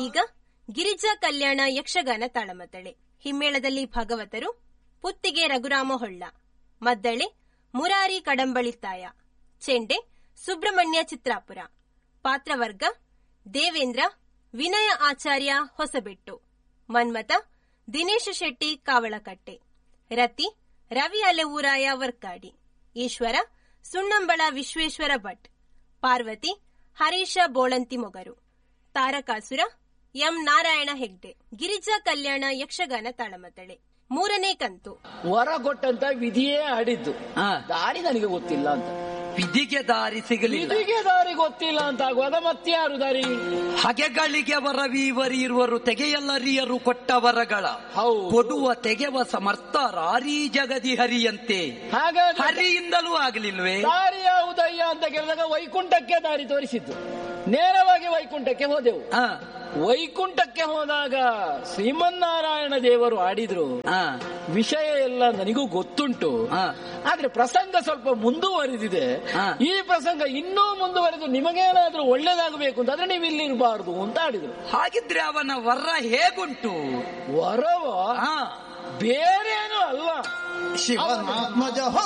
ಈಗ ಗಿರಿಜಾ ಕಲ್ಯಾಣ ಯಕ್ಷಗಾನ ತಾಳಮದ್ದಳೆ ಹಿಮ್ಮೇಳದಲ್ಲಿ ಭಾಗವತರು ಪುತ್ತಿಗೆ ರಘುರಾಮ ಹೊಳ್ಳ ಮದ್ದಳೆ ಮುರಾರಿ ಕಡಂಬಳಿತಾಯ ಚೆಂಡೆ ಸುಬ್ರಹ್ಮಣ್ಯ ಚಿತ್ರಾಪುರ ಪಾತ್ರವರ್ಗ ದೇವೇಂದ್ರ ವಿನಯ ಆಚಾರ್ಯ ಹೊಸಬೆಟ್ಟು ಮನ್ಮತ ದಿನೇಶ ಶೆಟ್ಟಿ ಕಾವಳಕಟ್ಟೆ ರತಿ ರವಿ ಅಲೆಊರಾಯ ವರ್ಕಾಡಿ ಈಶ್ವರ ಸುಣ್ಣಂಬಳ ವಿಶ್ವೇಶ್ವರ ಭಟ್ ಪಾರ್ವತಿ ಹರೀಶ ಬೋಳಂತಿ ಮೊಗರು ತಾರಕಾಸುರ ಎಂ ನಾರಾಯಣ ಹೆಗ್ಡೆ ಗಿರಿಜಾ ಕಲ್ಯಾಣ ಯಕ್ಷಗಾನ ತಾಳಮದ್ದಳೆ ಮೂರನೇ ಕಂತು ವರ ಕೊಟ್ಟಂತ ವಿಧಿಯೇ ಆಡಿದ್ದು ಹಾ. ದಾರಿ ನನಗೆ ಗೊತ್ತಿಲ್ಲ ಅಂತ ವಿಧಿಗೆ ದಾರಿ ಸಿಗಲಿಲ್ಲ ವಿಧಿಗೆ ದಾರಿ ಗೊತ್ತಿಲ್ಲ ಅಂತ ಆಗುವಾಗ ಮತ್ಯಾರು ದಾರಿ ಹಗೆಗಳಿಗೆ ವರವೀವರಿ ಇರುವರು ತೆಗೆಯಲ್ಲರಿಯರು ಕೊಟ್ಟ ವರಗಳ ಹೌದು. ಕೊಡುವ ತೆಗೆವ ಸಮರ್ಥ ರಾರಿ ಜಗದಿ ಹರಿಯಂತೆ ಹಾಗಾದ್ರೆ ಹರಿಯಿಂದಲೂ ಆಗಲಿಲ್ವೇ ದಾರಿ ಯಾವುದಯ್ಯ ಅಂತ ಕೇಳಿದಾಗ ವೈಕುಂಠಕ್ಕೆ ದಾರಿ ತೋರಿಸಿದ್ದು ನೇರವಾಗಿ ವೈಕುಂಠಕ್ಕೆ ಹೋದೆವು ಆ, ವೈಕುಂಠಕ್ಕೆ ಹೋದಾಗ ಶ್ರೀಮನ್ನಾರಾಯಣ ದೇವರು ಆಡಿದ್ರು ಆ, ವಿಷಯ ಎಲ್ಲ ನನಗೂ ಗೊತ್ತುಂಟು ಆ. ಆದ್ರೆ ಪ್ರಸಂಗ ಸ್ವಲ್ಪ ಮುಂದುವರೆದಿದೆ ಹಾ. ಈ ಪ್ರಸಂಗ ಇನ್ನೂ ಮುಂದುವರೆದು ನಿಮಗೇನಾದ್ರೂ ಒಳ್ಳೇದಾಗಬೇಕು ಅಂತಂದ್ರೆ ನೀವು ಇಲ್ಲಿ ಇರಬಾರ್ದು ಅಂತ ಆಡಿದ್ರು ಹಾಗಿದ್ರೆ ಅವನ ವರ ಹೇಗುಂಟು ವರವ ಆ, ಬೇರೇನು ಅಲ್ಲ ಶಿವನಾತ್ಮಜ